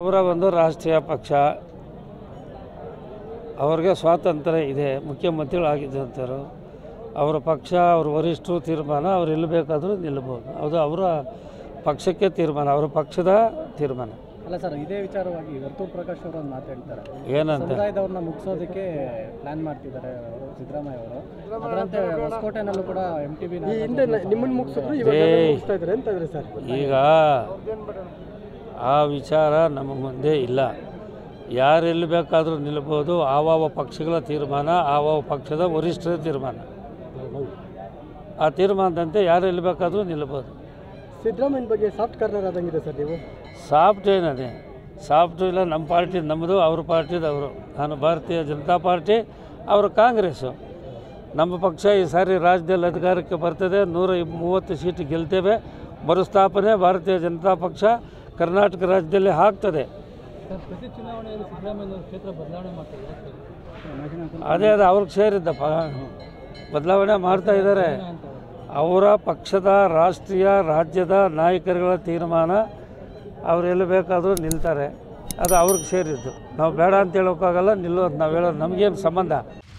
ಅವರ ಒಂದು ರಾಷ್ಟ್ರೀಯ ಪಕ್ಷ ಅವ್ರಿಗೆ ಸ್ವಾತಂತ್ರ್ಯ ಇದೆ ಮುಖ್ಯಮಂತ್ರಿಗಳಾಗಿದ್ದಂಥವ್ರು ಅವರ ಪಕ್ಷ ಅವ್ರ ವರಿಷ್ಠರು ತೀರ್ಮಾನ ಅವ್ರು ಎಲ್ಲಿ ಬೇಕಾದರೂ ನಿಲ್ಬೋದು ಅದು ಅವರ ಪಕ್ಷಕ್ಕೆ ತೀರ್ಮಾನ ಅವರ ಪಕ್ಷದ ತೀರ್ಮಾನ ಅಲ್ಲ ಸರ್ ಇದೇ ವಿಚಾರವಾಗಿ ವರ್ತೂರ್ ಪ್ರಕಾಶ್ ಅವರು ಒಂದು ಮಾತಾಡ್ತಾರೆ ಏನಂತ ಸಮುದಾಯದವ್ರನ್ನ ಮುಗಿಸೋದಕ್ಕೆ ಪ್ಲಾನ್ ಮಾಡ್ತಿದ್ದಾರೆ ಅವರು ಸಿದ್ದರಾಮಯ್ಯ ಅವರು ಅದರಂತೆ ಹೊಸಕೋಟೆನಲ್ಲೂ ಕೂಡ ಎಂ ಟಿ ಬಿ ಹಿಂದೆ ನಿಮ್ಮನ್ನು ಮುಗಿಸಿದ್ರು ಏಯ್. ಮುಗಿಸ್ತಾ ಇದ್ದಾರೆ ಅಂತ ಇದ್ರೆ ಸರ್ ಈಗ ಆ ವಿಚಾರ ನಮ್ಮ ಮುಂದೆ ಇಲ್ಲ ಯಾರೆಲ್ಲಿ ಬೇಕಾದರೂ ನಿಲ್ಬೋದು ಆವಾವ ಪಕ್ಷಗಳ ತೀರ್ಮಾನ ಆವಾವ ಪಕ್ಷದ ವರಿಷ್ಠರ ತೀರ್ಮಾನ ಆ ತೀರ್ಮಾನದಂತೆ ಯಾರೆಲ್ಲಿ ಬೇಕಾದರೂ ನಿಲ್ಬೋದು ಸಿದ್ದರಾಮಯ್ಯ ಬಗ್ಗೆ ಸಾಫ್ಟ್ ಕಾರ್ನರ್ ಆದಂಗಿದೆ ಸರ್ ನೀವು ಸಾಫ್ಟ್ ಏನದೆ ಸಾಫ್ಟ್ ಇಲ್ಲ ನಮ್ಮ ಪಾರ್ಟಿ ನಮ್ಮದು ಅವ್ರ ಪಾರ್ಟಿದು ಅವರು ನಾನು ಭಾರತೀಯ ಜನತಾ ಪಾರ್ಟಿ ಅವರು ಕಾಂಗ್ರೆಸ್ಸು ನಮ್ಮ ಪಕ್ಷ ಈ ಸಾರಿ ರಾಜ್ಯದಲ್ಲಿ ಅಧಿಕಾರಕ್ಕೆ ಬರ್ತದೆ ನೂರ ಇಪ್- ಮೂವತ್ತು ಸೀಟ್ ಗೆಲ್ತೇವೆ ಮರುಸ್ಥಾಪನೆ ಭಾರತೀಯ ಜನತಾ ಪಕ್ಷ ಕರ್ನಾಟಕ ರಾಜ್ಯದಲ್ಲಿ ಆಗ್ತದೆ ಪ್ರತಿ ಚುನಾವಣೆಯಲ್ಲಿ ಸಿದ್ದರಾಮಯ್ಯ ಕ್ಷೇತ್ರ ಬದಲಾವಣೆ ಮಾಡ್ತಾರೆ ಅದೇ ಅದು ಅವ್ರಿಗೆ ಸೇರಿದ್ದಪ್ಪ ಬದಲಾವಣೆ ಮಾಡ್ತಾ ಇದ್ದಾರೆ ಅವರ ಪಕ್ಷದ ರಾಷ್ಟ್ರೀಯ ರಾಜ್ಯದ ನಾಯಕರುಗಳ ತೀರ್ಮಾನ ಅವ್ರು ಎಲ್ಲಿ ಬೇಕಾದರೂ ನಿಲ್ತಾರೆ ಅದು ಅವ್ರಿಗೆ ಸೇರಿದ್ದು ನಾವು ಬೇಡ ಅಂತ ಹೇಳೋಕ್ಕಾಗಲ್ಲ ನಿಲ್ಲೋದು ನಾವು ಹೇಳೋದು ನಮಗೇನು ಸಂಬಂಧ